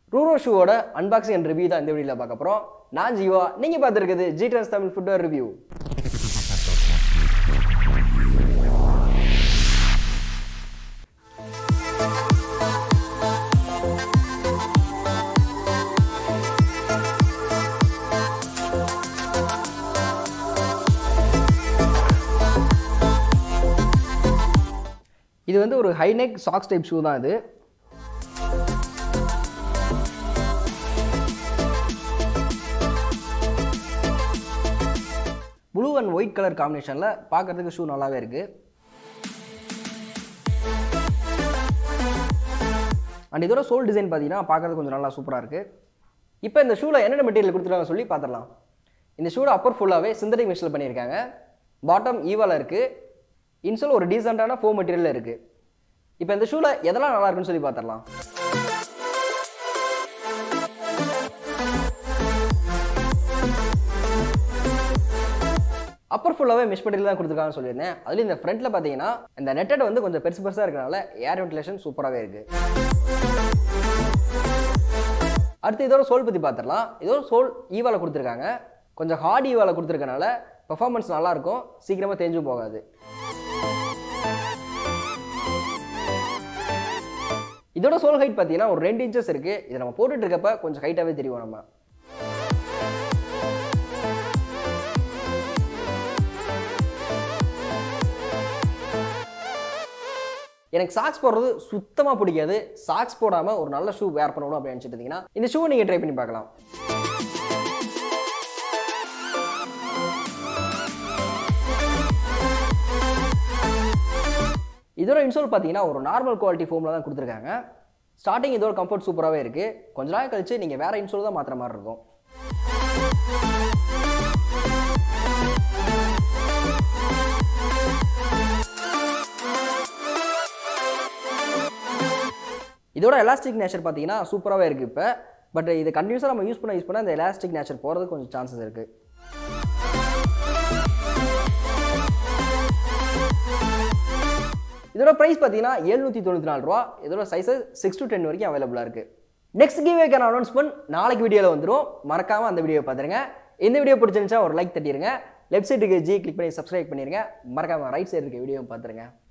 ரூரோ ஷூவோட unboxing and review தான் இந்த வீடியோவில் பார்க்க போகிறோம் நான் ஜீவா நீங்கள் பார்த்துருக்குது ஜி ட்ரான்ஸ் தமிழ் ஃபுட்வேர் ரிவ்யூ இது வந்து ஒரு ஹைநெக் சாக்ஸ் டைப் ஷூ தான் இது ப்ளூ அண்ட் ஒயிட் கலர் காம்பினேஷனில் பார்க்கறதுக்கு ஷூ நல்லாவே இருக்குது அண்ட் இதோட சோல் டிசைன் பார்த்தீங்கன்னா பார்க்கறதுக்கு கொஞ்சம் நல்லா சூப்பராக இருக்குது இப்போ இந்த ஷூவில் என்னென்ன மெட்டீரியல் கொடுத்துருக்காங்க சொல்லி பார்த்துடலாம் இந்த ஷூட அப்பர் ஃபுல்லாகவே சிந்தட்டிக் மெஷில் பண்ணியிருக்காங்க பாட்டம் ஈவால இருக்குது இன்சோல் ஒரு டீசெண்டான ஃபோம் மெட்டீரியல் இருக்குது இப்போ இந்த ஷூவில் எதெல்லாம் நல்லா இருக்குன்னு சொல்லி பார்த்துடலாம் அப்பர் ஃபுல்லாகவே மெஷ் மெட்டீரியல் தான் கொடுத்துருக்காங்கன்னு சொல்லியிருந்தேன் அதுலேயும் இந்த ஃப்ரண்ட்டில் பார்த்தீங்கன்னா இந்த நெட்டட் வந்து கொஞ்சம் பெருசு பெருசாக இருக்கனால ஏர் வென்டிலேஷன் சூப்பராகவே இருக்குது அடுத்து இதோட சோல் பற்றி பார்த்துடலாம் இதோட சோல் ஈவால கொடுத்துருக்காங்க கொஞ்சம் ஹார்ட் ஈவால கொடுத்துருக்கனால பெர்ஃபார்மன்ஸ் நல்லாயிருக்கும் சீக்கிரமாக தேஞ்சும் போகாது இதோட சோல் ஹைட் பார்த்தீங்கன்னா ஒரு ரெண்டு இன்ச்சஸ் இருக்குது இதை நம்ம போட்டுட்டு இருக்கப்ப கொஞ்சம் ஹைட்டாகவே தெரியும் நம்ம எனக்கு சாக்ஸ் போடுறது சுத்தமாக பிடிக்காது சாக்ஸ் போடாமல் ஒரு நல்ல ஷூ வேர் பண்ணணும் அப்படின்னு நினச்சிட்டு இருந்தீங்கன்னா இந்த ஷூ நீங்கள் ட்ரை பண்ணி பார்க்கலாம் இதோட இன்சோல் பார்த்தீங்கன்னா ஒரு நார்மல் குவாலிட்டி ஃபோமில் தான் கொடுத்துருக்காங்க ஸ்டார்டிங் இதோட கம்ஃபர்ட் சூப்பராகவே இருக்குது கொஞ்ச நாள் கழிச்சு நீங்கள் வேறு இன்சோல் தான் மாற்றுற மாதிரி இருக்கும் இதோட எலாஸ்டிக் நேச்சர் பார்த்தீங்கன்னா சூப்பராகவே இருக்குது இப்போ பட் இது கண்டினியூஸாக நம்ம யூஸ் பண்ண யூஸ் பண்ண இந்த எலாஸ்டிக் நேச்சர் போகிறதுக்கு கொஞ்சம் சான்சஸ் இருக்குது இதோட ப்ரைஸ் பார்த்தீங்கன்னா எழுநூற்றி தொண்ணூற்றி நாலு ரூபா இதோட சைஸஸ் சிக்ஸ் டு டென் வரைக்கும் அவைலபிளாக இருக்குது நெக்ஸ்ட் கிவேக்கான அனௌன்ஸ்மெண்ட் நாளைக்கு வீடியோவில் வந்துடும் மறக்காமல் அந்த வீடியோ பார்த்துருங்க இந்த வீடியோ பிடிச்சிருந்துச்சா ஒரு லைக் தட்டிடுங்க லெஃப்ட் சைடுக்கு ஜி கிளிக் பண்ணி சப்ஸ்கிரைப் பண்ணிடுங்க மறக்காமல் ரைட் சைடு இருக்க வீடியோ பார்த்துருங்க